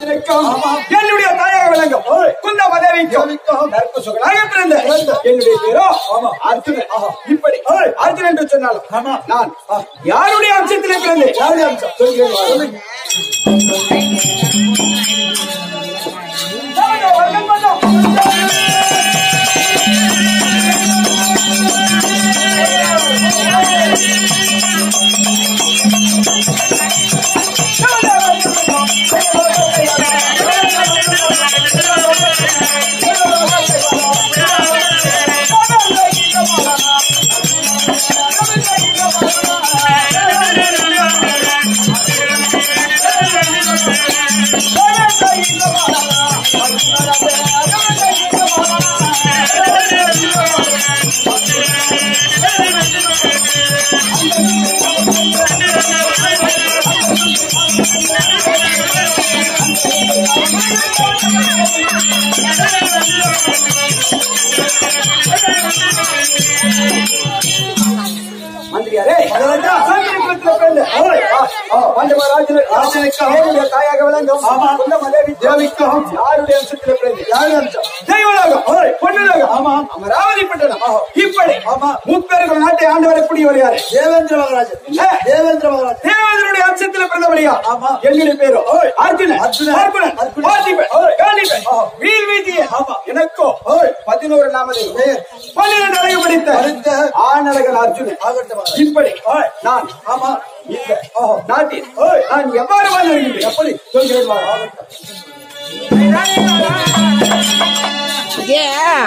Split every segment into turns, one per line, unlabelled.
என்னுடைய தாயாக விளங்கும் குந்த மதவிக்கும் கற்ப சுகனாக பிறந்த என்னுடைய பேரோ அர்ஜுனன் இப்படி அர்ஜுனன் என்று சொன்னாலும் நான் யாருடைய அம்சத்திலே பிறந்தேன் யாருடைய அம்சம் சொல்கிறேன் வாருங்கள். வர்க்கம் பண்ணோம். மந்திரியாரே சங்கரகுலத்துல பிறந்த பாண்டவராஜனுக்கு ராஜனுக்கு தாயாக விளங்கும் குந்த மதேவி தேவிக்கும் யாருடைய அம்சத்திலே பிறந்து யாருடைய அம்சம் தெய்வலோகம் பொண்ணுலகம் ஆமா அமராவதி பட்டணம் இப்படி ஆமா முப்பெருக்கும் நாட்டை ஆண்டு வரக்கூடியவர் யாரு தேவேந்திர மகாராஜன் தேவேந்திர மகாராஜன் தேவேந்திரனுடைய அம்சத்திலே பிறந்தபடியா ஆமா என்னுடைய பேரோ அர்ஜுனன் அர்ஜுனன் அர்ஜுனன் பார்த்திபன் காலிபன் வீல் வீதிய ஆமா எனக்கோ பதினோரு நாமதே பன்னிரண்டு அழகு படித்த ஆனழகன் அர்ஜுனன் இப்படி நான் ஆமா இந்த நாட்டில் நான் எவ்வாறு வாழ்ந்து வருகின்றேன் எப்படி சொல்கிறேன் வாருங்கள்.
Yeah.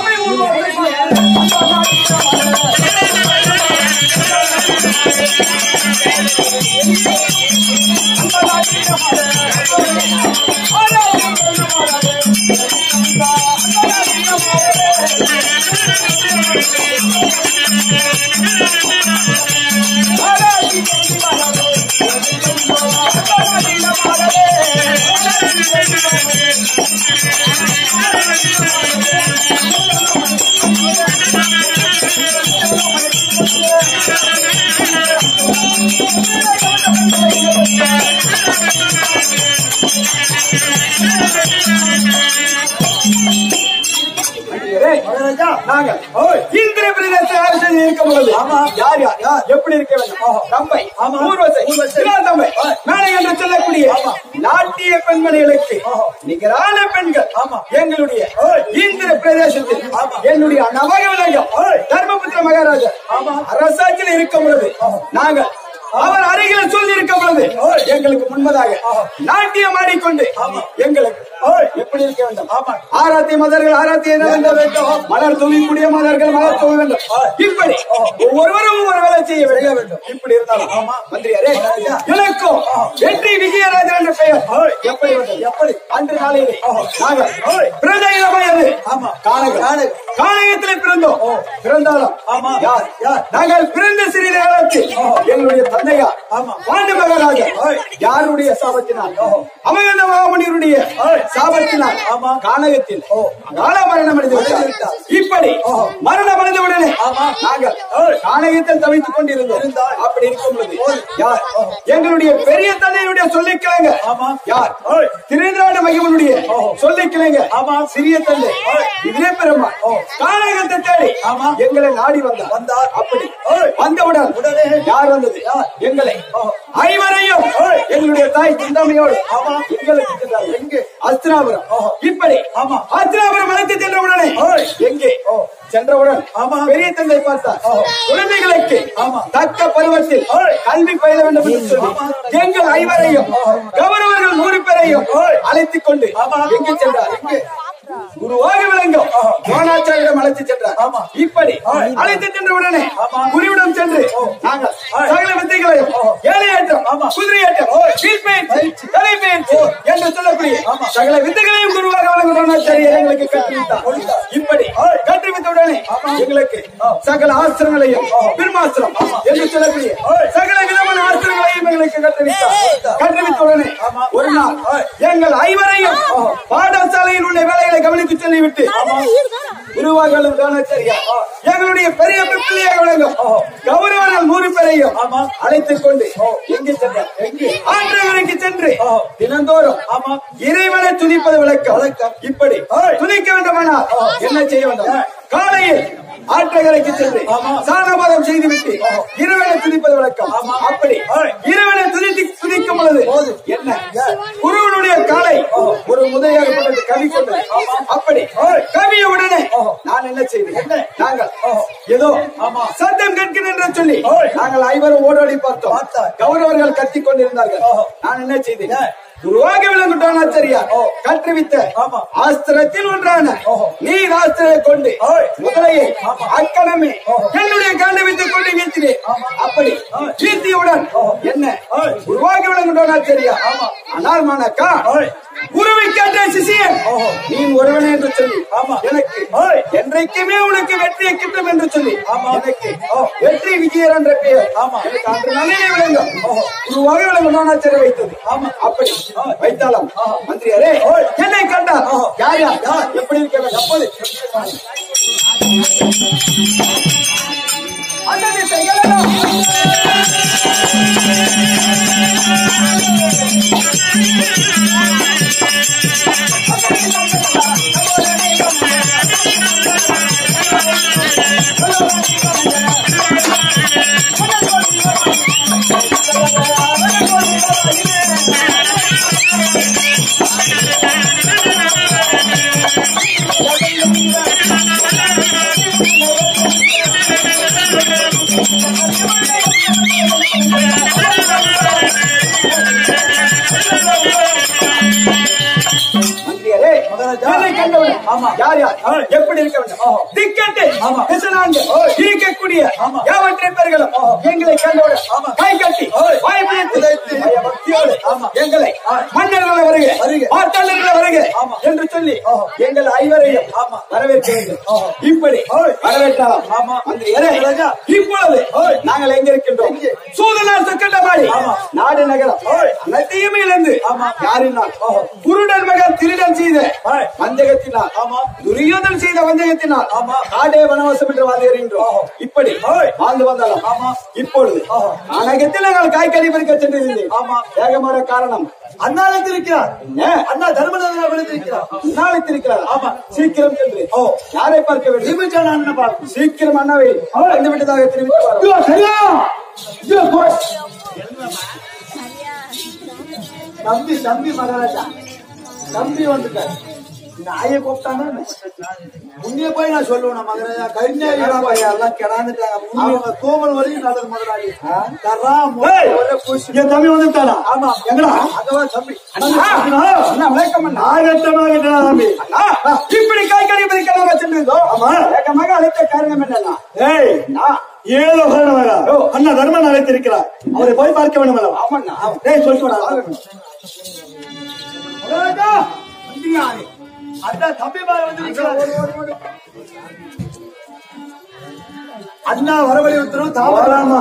நாங்கள் இந்திர பிரதேச அரசில் இருக்கும் பொழுது யார் யார் யார் எப்படி இருக்க வேண்டும் தம்பை ஊர்வசை தம்பை மேலே என்று சொல்லக்கூடிய நாட்டிய பெண்மணிகளுக்கு நிகரான பெண்கள் எங்களுடைய இந்திர பிரதேசத்தில் என்னுடைய நவக விலகம் தர்மபுத்திர மகாராஜா அரசாட்சியில் இருக்கும் பொழுது நாங்கள் அவர் அருகில் சொல்லி இருக்கும் பொழுது எங்களுக்கு முன்பதாக நாட்டியம் ஆடிக்கொண்டு எங்களுக்கு எப்படி இருக்க வேண்டும் ஆராத்திய மதர்கள் ஆராத்திய என்ன வேண்டும் மலர் தூவிக்கூடிய மலர்கள் மலர் தூவ வேண்டும் இப்படி ஒவ்வொருவரும் ஒவ்வொரு வேலை செய்ய வேண்டும் இப்படி இருந்தாலும் மந்திரியாரே எனக்கும் வெற்றி விஜயராஜன் என்ற பெயர் எப்படி வந்தது எப்படி அன்று நாளையிலே நாங்கள் பிறந்த இடமாயது கானகம் கானகத்திலே பிறந்தோம் பிறந்தாலும் யார் யார் நாங்கள் பிறந்த சிறிது காலத்தில் எங்களுடைய தந்தையார் பாண்டு மகாராஜா யாருடைய சாபத்தினால் அமகந்த மகாமுனிவருடைய சாபத்தினால் கானகத்தில் கால மரணம் அடைந்து விட்டார் இப்படி மரணம் அடைந்தவுடனே நாங்கள் கானகத்தில் தவித்துக் கொண்டிருந்தோம் அப்படி இருக்கும் பொழுது யார் எங்களுடைய பெரிய தந்தையுடைய சொல்லிக் கிளைங்க யார் திருநாடு மகிமனுடைய சொல்லிக் கிளைங்க சிறிய தந்தை இதே பெருமாள் கானகத்தை தேடி எங்களை நாடி வந்தார் வந்தார் அப்படி வந்தவுடன் உடனே யார் வந்தது எங்களை ஐவரையும் எங்களுடைய தாய் சிந்தாமையோடு எங்களுக்கு சென்றார். எங்கே அஸ்திராபுரம் இப்படி அஸ்திராபுரம் அழைத்து சென்ற உடனே எங்கே சென்றவுடன் பெரிய தந்தை பார்த்தார் குழந்தைகளுக்கு தக்க பருவத்தில் கல்வி பயில வேண்டும் என்று சொல்லி எங்கள் ஐவரையும் கௌரவர்கள் நூறு பேரையும் அழைத்துக் கொண்டு எங்கே சென்றார் எங்கே குருவாக விளங்கும் துரோணாச்சாரியிடம் அழைத்து சென்றார் இப்படி அழைத்து சென்ற உடனே குருவிடம் சென்று நாங்கள் சகல வித்தைகளையும் ஏழையேற்றம் குதிரையேற்றம் வீழ்பெயர்ச்சி தலைப்பெயர்ச்சி என்று சொல்லக்கூடிய சகல வித்தைகளையும் குருவாக விளங்கும் துரோணாச்சாரியர் எங்களுக்கு கற்றுவித்தார் இப்படி கற்றுவித்த உடனே எங்களுக்கு சகல ஆசிரங்களையும் பிரம்மாஸ்திரம் என்று சொல்லக்கூடிய சகல விதமான ஆசிரங்களையும் எங்களுக்கு கற்றுவித்தார் கற்றுவித்த உடனே ஒரு நாள் எங்கள் ஐவரையும் பாடசாலையில் உள்ள வேலைகளை கவனித்து சொல்லிவிட்டு நிர்வாகிகளும் தானச்சரியா எங்களுடைய பெரிய பிள்ளையாக விளங்கும் கௌரவர்கள் நூறு பேரையும் அழைத்துக் கொண்டு எங்கே சென்றார் ஆற்றவரைக்கு சென்று தினந்தோறும் இறைவனை துதிப்பது விளக்கம் வழக்கம் இப்படி துதிக்க வேண்டுமானால் என்ன செய்ய வேண்டும் காலையில் ஆற்றகரைக்கு சென்று சாணபாதம் செய்துவிட்டு இறைவனை துதிப்பது வழக்கம் அப்படி இறைவனை துதித்து துதிக்கும் பொழுது என்ன குருவனுடைய காலை ஒரு முதலையாகப்பட்டது கவி கொண்டது அப்படி கவிய உடனே நான் என்ன செய்தேன் நாங்கள் ஏதோ சத்தம் கேட்கிறேன் என்று சொல்லி நாங்கள் ஐவரும் ஓடோடி பார்த்தோம் கௌரவர்கள் கத்திக் கொண்டிருந்தார்கள் நான் என்ன செய்தேன் குருவாக விளங்குட்டான் ஆச்சரியா கற்றுவித்த ஆஸ்திரத்தில் ஒன்றான நீர் ஆஸ்திரை கொண்டு முதலையை அக்கணமே என்னுடைய கண்டு வைத்துக் கொண்டு வீழ்த்தினேன் அப்படி வீழ்த்தியவுடன் என்ன குருவாக விளங்குட்டான் ஆச்சரியா ஆனால் மானக்கா குருவை கேட்ட சிசியன் நீ ஒருவனே என்று சொல்லி எனக்கு என்றைக்குமே உனக்கு வெற்றியை கிட்டும் என்று சொல்லி எனக்கு வெற்றி விஜயர் என்ற பெயர் எனக்கு அன்று நல்லே விளங்கும் குருவாக விளங்கும் நானாச்சரி வைத்தது அப்படி வைத்தாலும் மந்திரியாரே என்னை கண்டார் யார் யார் யார் எப்படி இருக்க வேண்டும் அப்போது அந்த திசைகளெல்லாம் மந்திரியாரே என்னை கண்டவுடன் யார் யார் எப்படி இருக்க வேண்டும் திக்கெட்டு திசைநான்கு இருக்கக்கூடிய யாவற்றை பேர்களும் எங்களை கண்டவுடன் கை கட்டி வாய் பிடித்து பயபக்தியோடு எங்களை மன்னர்களை வருக மாற்றங்களை வருக என்று சொல்லி எங்கள் ஐவரையும் வரவேற்க வேண்டும் இப்படி வரவேற்கலாம் மந்திரியாரே இப்பொழுது நாங்கள் எங்க இருக்கின்றோம் சூதனார் சொக்கண்டபாடி நாடு நகரம் அனைத்தையும் இழந்து யாரினால் குருடன் மகன் திருடன் செய்த வஞ்சகத்தினால் துரியோதன் செய்த வஞ்சகத்தினால் காடே வனவாசம் என்று வாழ்கிறோம் இப்படி வாழ்ந்து வந்தாலும் இப்பொழுது அநகத்தில் நாங்கள் காய்கறி பறிக்க சென்றிருந்தேன் வேகமான காரணம் அண்ணாளித்திருக்கிறார் அண்ணா தர்மநகர விழுந்திருக்கிறார் அண்ணாளித்திருக்கிறார் ஆமா சீக்கிரம் சென்று யாரை பார்க்க வேண்டும் நிமிஷம் அண்ணன் பார்க்கும் சீக்கிரம் அண்ணாவை வந்து விட்டதாக தெரிவித்து சரியா தம்பி தம்பி மகாராஜா தம்பி வந்துட்டார் நாயை கூப்பிட்டாங்க முன்னே போய் நான் சொல்லுவேன் மகராஜா கன்னியாகுமரி எல்லாம் கிடாந்துட்டாங்க அவங்க கோமல் வரையும் நடந்து முதலாளி தர்றா என் தம்பி வந்துட்டானா ஆமா எங்கடா அதான் தம்பி அண்ணா வணக்கம் அண்ணா ஆகட்டமாக தம்பி இப்படி காய்கறி பறிக்கலாம் வச்சிருந்தோம் ஆமா வேகமாக அழைத்த காரணம் என்னன்னா ஏய் ஏதோ காரணமாக அண்ணா தர்மன் அழைத்திருக்கிறார் அவரை போய் பார்க்க வேண்டும் அல்லவா ஆமாண்ணா டேய் சொல்லிட்டு அண்ணா தம்பி வந்து அண்ணா வரவழி உத்தரவு தாமராமா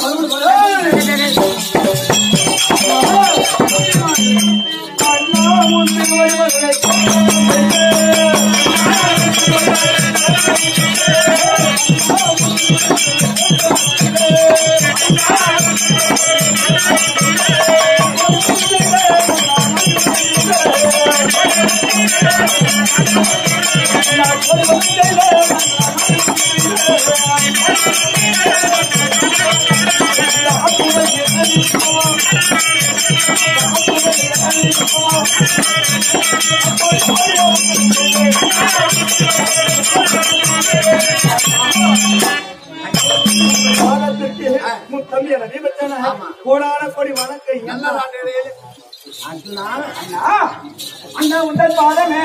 தம்பி என்ன நீ பத்தான கோடான கொடி வணக்கம் என்ன அண்ணா அண்ணா அண்ணா உங்கள் பாதமே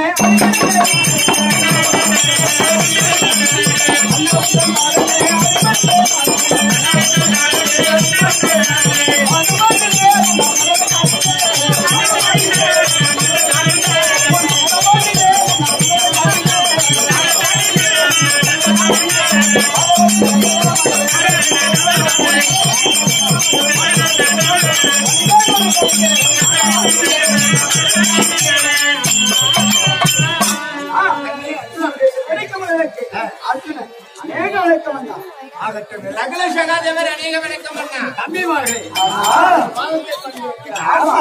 ஆ, கிடைக்கும் எனக்கு அர்ஜுனன் அநேக வணக்கம் அண்ணா
ஆகட்டும் ரகுல சகாதேவர் அநேக வணக்கம் அண்ணா
தம்பிமார்களே
ஆ,
பாதத்தை பண்ணி வைக்கிறார்
ஆமா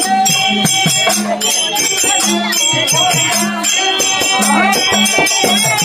ஆ